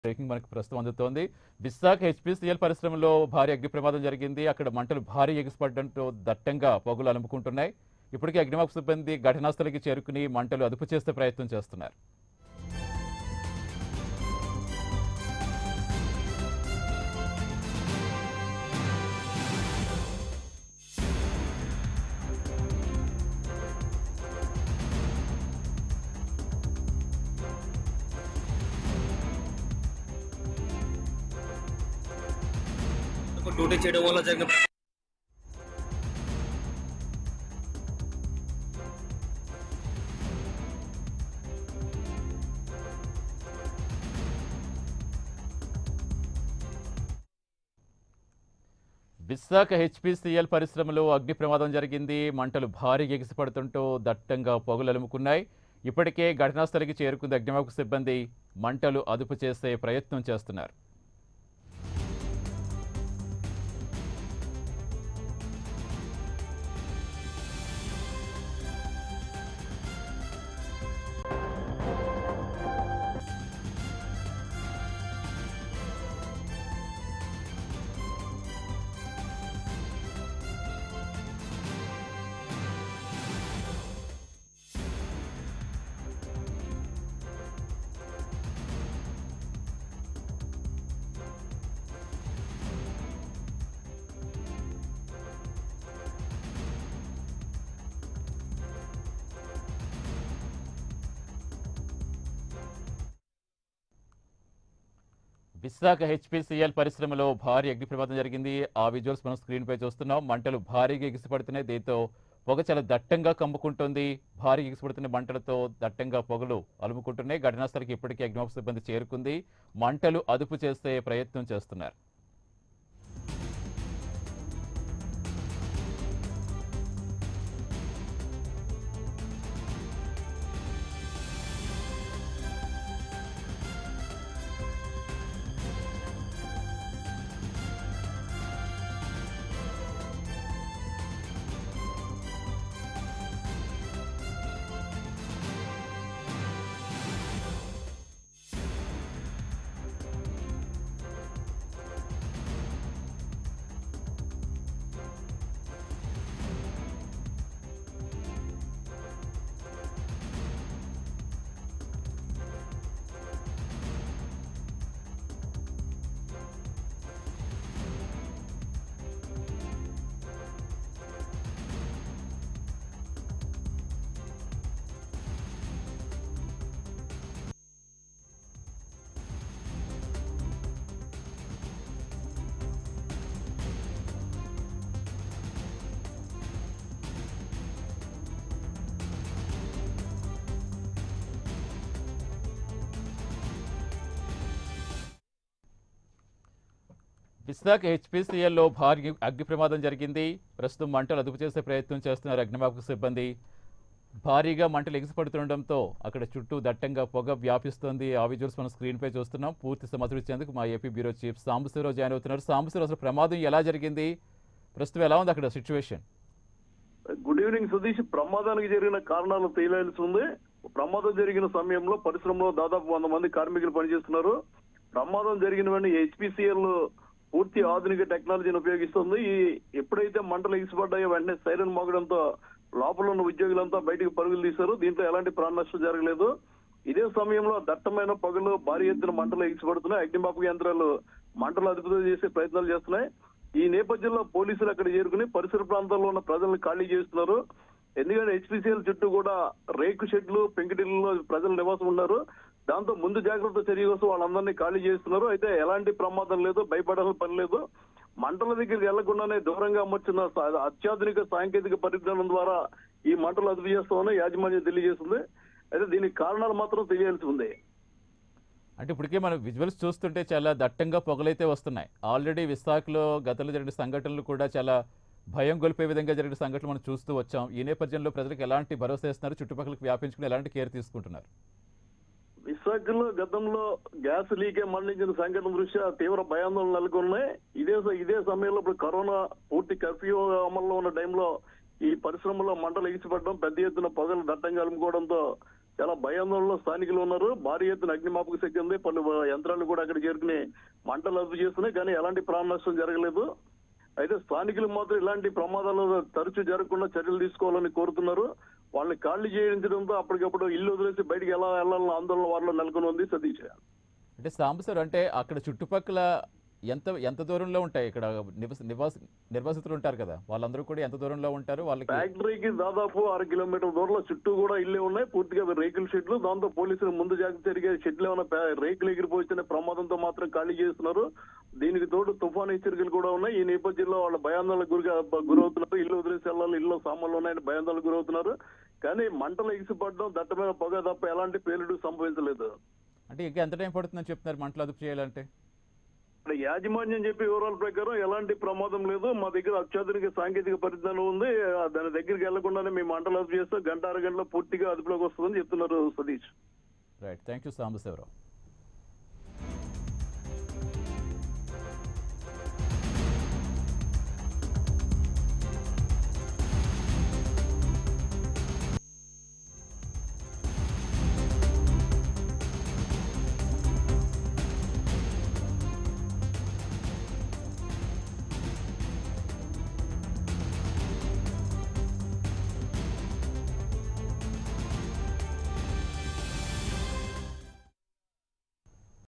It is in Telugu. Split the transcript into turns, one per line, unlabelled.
బ్రేకింగ్ మనకు ప్రస్తుతం అందుతోంది విశాఖ హెచ్పిసిఎల్ పరిశ్రమలో భారీ అగ్ని ప్రమాదం జరిగింది అక్కడ మంటలు భారీ ఎగిసిపడడంతో దట్టంగా పొగలు అలుముకుంటున్నాయి ఇప్పటికే అగ్నిమాపక సిబ్బంది ఘటనాస్థలికి చేరుకుని మంటలు అదుపు చేసే ప్రయత్నం చేస్తున్నారు
డ్యూటీ చేయడం వల్ల జరిగిన
విశాఖ హెచ్పిసిఎల్ పరిశ్రమలో అగ్ని ప్రమాదం జరిగింది మంటలు భారీగా ఎగిసిపడుతుంటూ దట్టంగా పొగలు అలుముకున్నాయి ఇప్పటికే ఘటనాస్థలికి చేరుకుంది అగ్నిమాపక సిబ్బంది మంటలు అదుపు చేసే ప్రయత్నం చేస్తున్నారు విశాఖ హెచ్పిసిఎల్ పరిశ్రమలో భారీ అగ్ని ప్రమాదం జరిగింది ఆ విజువల్స్ మనం స్క్రీన్ పై చూస్తున్నాం మంటలు భారీగా ఎగిసిపడుతున్నాయి దీంతో పొగ చాలా దట్టంగా కమ్ముకుంటుంది భారీగా ఎగిసిపడుతున్న మంటలతో దట్టంగా పొగలు అలుముకుంటున్నాయి ఘటనాస్థలికి ఇప్పటికే అగ్నిమాపక సిబ్బంది చేరుకుంది మంటలు అదుపు చేసే ప్రయత్నం చేస్తున్నారు విశాఖ హెచ్పిసిఎల్లో భారీ అగ్ని ప్రమాదం జరిగింది ప్రస్తుతం మంటలు అదుపు చేసే ప్రయత్నం చేస్తున్నారు అగ్నిమాపక సిబ్బంది భారీగా మంటలు ఎగిసిపడుతుండటంతో అక్కడ చుట్టూ దట్టంగా పొగ వ్యాపిస్తోంది ఆ విజువల్స్ మనం స్క్రీన్ పై చూస్తున్నాం పూర్తి సమాచారం ఇచ్చేందుకు మా AP bureau chief Sambasiva Rao join అవుతున్నారు సాంబశివరావు అసలు ప్రమాదం ఎలా జరిగింది ప్రస్తుతం ఎలా ఉంది అక్కడ సిచ్యువేషన్
గుడ్ ఈవినింగ్ సతీష్ ప్రమాదానికి జరిగిన కారణాలు తేలాల్సి ఉంది ప్రమాదం జరిగిన సమయంలో పరిశ్రమలో దాదాపు వంద మంది కార్మికులు పనిచేస్తున్నారు ప్రమాదం జరిగిన వెంటనే హెచ్పిసిఎల్ పూర్తి ఆధునిక టెక్నాలజీని ఉపయోగిస్తుంది ఈ ఎప్పుడైతే మంటలు ఎగిసిపడ్డాయో వెంటనే సైరన్ మోగడంతో లోపల ఉన్న ఉద్యోగులంతా బయటకు పరుగులు తీశారు దీంట్లో ఎలాంటి ప్రాణ నష్టం జరగలేదు ఇదే సమయంలో దట్టమైన పొగలు భారీ ఎత్తున మంటలు ఎగిసిపడుతున్నాయి అగ్నిమాపక యంత్రాలు మంటలు అదుపుతో చేసే ప్రయత్నాలు చేస్తున్నాయి ఈ నేపథ్యంలో పోలీసులు అక్కడ చేరుకుని పరిసర ప్రాంతాల్లో ఉన్న ప్రజలను ఖాళీ చేస్తున్నారు ఎందుకంటే హెచ్పిసిఎల్ చుట్టూ కూడా రేకు షెడ్లు పెంకిటిల్లో ప్రజలు నివాసం ఉన్నారు దాంతో ముందు జాగ్రత్త చర్య కోసం వాళ్ళందరినీ ఖాళీ చేస్తున్నారు అయితే ఎలాంటి ప్రమాదం లేదు భయపడాల్సిన పని లేదు మంటల దగ్గరికి వెళ్లకుండానే దూరంగా అమర్చిన సా- అత్యాధునిక సాంకేతిక పరిజ్ఞానం ద్వారా ఈ మంటలు అదుపు చేస్తామని యాజమాన్యం తెలియజేస్తుంది అయితే దీనికి కారణాలు మాత్రం తెలియాల్సి ఉంది
అంటే ఇప్పటికే మనం విజువల్స్ చూస్తుంటే చాలా దట్టంగా పొగలైతే వస్తున్నాయి ఆల్రెడీ విశాఖలో గతంలో జరిగిన సంఘటనలు కూడా చాలా భయం గొలిపే విధంగా జరిగిన సంఘటనలు మనం చూస్తూ వచ్చాం ఈ నేపథ్యంలో ప్రజలకు ఎలాంటి భరోసా ఇస్తున్నారు చుట్టుపక్కలకు వ్యాపించుకుని ఎలాంటి కేర్ తీసుకుంటున్నారు
విశాఖలో గతంలో గ్యాస్ లీకే మరణించిన సంఘటన దృష్ట్యా తీవ్ర భయాందోళన నెలకొన్నాయి ఇదే స- ఇదే సమయంలో ఇప్పుడు కరోనా పూర్తి కర్ఫ్యూ అమల్లో ఉన్న టైంలో ఈ పరిశ్రమలో మంటలు ఎగిసిపడడం పెద్ద ఎత్తున పొగలు దట్టంగా అలుముకోవడంతో చాలా భయాందోళనలో స్థానికులు ఉన్నారు భారీ ఎత్తున అగ్నిమాపక శక్తి ఉంది పలు యంత్రాలు కూడా అక్కడ చేరుకుని మంటలు అదుపు చేస్తున్నాయి కానీ ఎలాంటి ప్రాణ నష్టం జరగలేదు అయితే స్థానికులు మాత్రం ఇలాంటి ప్రమాదాలు తరచూ జరగకుండా చర్యలు తీసుకోవాలని కోరుతున్నారు వాళ్ళని ఖాళీ చేయించడంతో అప్పటికప్పుడు ఇల్లు వదిలేసి బయటికి ఎలా వెళ్ళాలన్న ఆందోళన వారిలో నెలకొని ఉంది సతీష్
అంటే సాంబశివరావు అంటే అక్కడ చుట్టుపక్కల ఎంత ఎంత దూరంలో ఉంటాయి ఇక్కడ నివస నివాస నిర్వాసితులు ఉంటారు కదా వాళ్ళందరూ కూడా ఎంత దూరంలో ఉంటారు వాళ్ళకి
ఫ్యాక్టరీకి దాదాపు ఆరు కిలోమీటర్ దూరంలో చుట్టూ కూడా ఇల్లే ఉన్నాయి పూర్తిగా అవి రేకుల షెడ్లు దాంతో పోలీసులు ముందు జాగ్రత్త జరిగే షెడ్లు ఏమైనా పే- రేకులు ఎగిరిపోయిన ప్రమాదంతో మాత్రం ఖాళీ చేస్తున్నారు దీనికి తోడు తుఫాను హెచ్చరికలు కూడా ఉన్నాయి ఈ నేపథ్యంలో వాళ్ళ భయాందోళనకు గురిగా గురవుతున్నారు ఇల్లు వదిలేసి వెళ్ళాలి ఇల్లు సామాన్లు ఉన్నాయని భయాందోళనకు గురవుతున్నారు కానీ మంటలు ఎగిసిపడడం దట్టమైన పొగ తప్ప ఎలాంటి పేలుడు సంభవించలేదు
అంటే ఇంకా ఎంత టైం పడుతుందని చెప్తున్నారు మంటలు అదుపు చేయాలంటే
ఇక్కడ యాజమాన్యం చెప్పే వివరాల ప్రకారం ఎలాంటి ప్రమాదం లేదు మా దగ్గర అత్యాధునిక సాంకేతిక పరిజ్ఞానం ఉంది ఆ దాని దగ్గరికి వెళ్లకుండానే మేము మంటలు అదుపు చేస్తే గంట అర గంటలో పూర్తిగా అదుపులోకి వస్తుందని చెప్తున్నారు Satish
right thank you Sambasivarao